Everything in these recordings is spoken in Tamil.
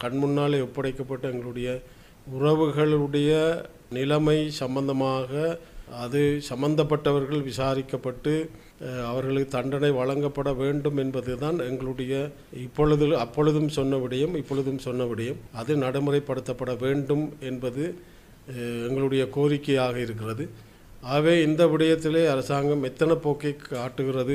கண்முன்னாலே ஒப்படைக்கப்பட்ட எங்களுடைய உறவுகளுடைய நிலைமை சம்பந்தமாக அது சம்பந்தப்பட்டவர்கள் விசாரிக்கப்பட்டு அஹ், அவர்களுக்கு தண்டனை வழங்கப்பட வேண்டும் என்பதுதான் எங்களுடைய இப்பொழுது அப்பொழுதும் சொன்ன விடயம் இப்பொழுதும் சொன்ன விடயம் அது நடைமுறைப்படுத்தப்பட வேண்டும் என்பது அஹ், எங்களுடைய கோரிக்கையாக இருக்கிறது ஆகவே இந்த விடயத்திலே அரசாங்கம் எத்தனை போக்கை காட்டுகிறது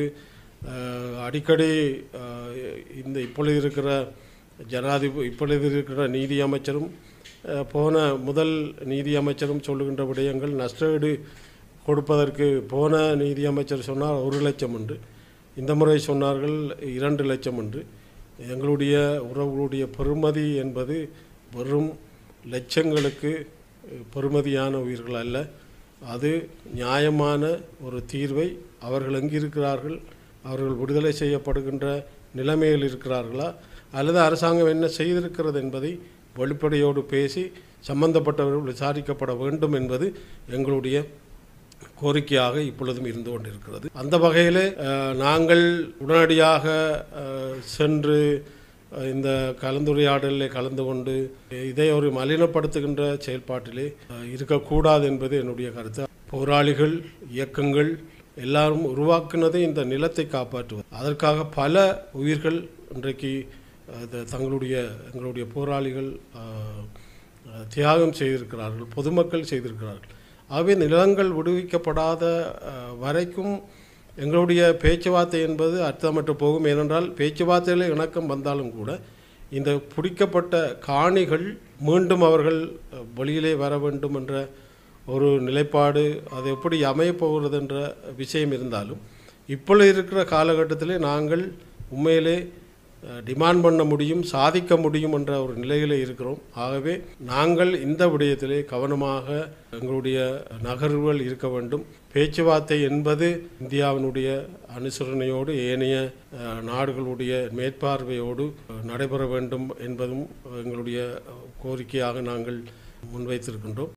அஹ், அடிக்கடி அஹ், இந்த இப்பொழுது இருக்கிற ஜனாதிபதி இப்பொழுது இருக்கிற நீதி அமைச்சரும் அஹ், போன முதல் நீதி அமைச்சரும் சொல்லுகின்ற விடயங்கள் நஷ்டஈடு கொடுப்பதற்கு போன நீதி அமைச்சர் சொன்னார் ஒரு லட்சம் என்று இந்த முறை சொன்னார்கள் இரண்டு லட்சம் என்று எங்களுடைய உறவுகளுடைய பெறுமதி என்பது வெறும் லட்சங்களுக்கு அஹ், பெறுமதியான உயிர்கள் அல்ல அது நியாயமான ஒரு தீர்வை அவர்கள் எங்கிருக்கிறார்கள் அவர்கள் விடுதலை செய்யப்படுகின்ற நிலைமையில் இருக்கிறார்களா அல்லது அரசாங்கம் என்ன செய்திருக்கிறது என்பதை வெளிப்படையோடு பேசி சம்பந்தப்பட்டவர்கள் விசாரிக்கப்பட வேண்டும் என்பது எங்களுடைய கோரிக்கையாக இப்பொழுதும் இருந்து கொண்டிருக்கிறது அந்த வகையிலே அஹ், நாங்கள் உடனடியாக அஹ், சென்று அஹ், இந்த கலந்துரையாடலில் கலந்து கொண்டு இதை ஒரு மலினப்படுத்துகின்ற செயல்பாட்டிலே அஹ், இருக்கக்கூடாது என்பது என்னுடைய கருத்து போராளிகள் இயக்கங்கள் எல்லாரும் உருவாக்குனதே இந்த நிலத்தை காப்பாற்றுவது அதற்காக பல உயிர்கள் இன்றைக்கு அஹ், த- தங்களுடைய எங்களுடைய போராளிகள் அஹ், அஹ், தியாகம் செய்திருக்கிறார்கள் பொதுமக்கள் செய்திருக்கிறார்கள் ஆகவே நிலங்கள் விடுவிக்கப்படாத அஹ், வரைக்கும் எங்களுடைய பேச்சுவார்த்தை என்பது அர்த்தமற்று போகும் ஏனென்றால் பேச்சுவார்த்தையில் இணக்கம் வந்தாலும் கூட இந்த பிடிக்கப்பட்ட காணிகள் மீண்டும் அவர்கள் அஹ், வெளியிலே வர வேண்டும் என்ற ஒரு நிலைப்பாடு அது எப்படி அமையப் போகிறது என்ற விஷயம் இருந்தாலும் இப்பொழுது இருக்கிற காலகட்டத்திலே நாங்கள் உண்மையிலே அஹ், டிமாண்ட் பண்ண முடியும் சாதிக்க முடியும் என்ற ஒரு நிலையிலே இருக்கிறோம் ஆகவே நாங்கள் இந்த விடயத்திலே கவனமாக எங்களுடைய நகர்வுகள் இருக்க வேண்டும் பேச்சுவார்த்தை என்பது இந்தியாவினுடைய அனுசரணையோடு ஏனைய அஹ், நாடுகளுடைய மேற்பார்வையோடு அஹ், நடைபெற வேண்டும் என்பதும் எங்களுடைய அஹ், கோரிக்கையாக நாங்கள் முன்வைத்திருக்கின்றோம்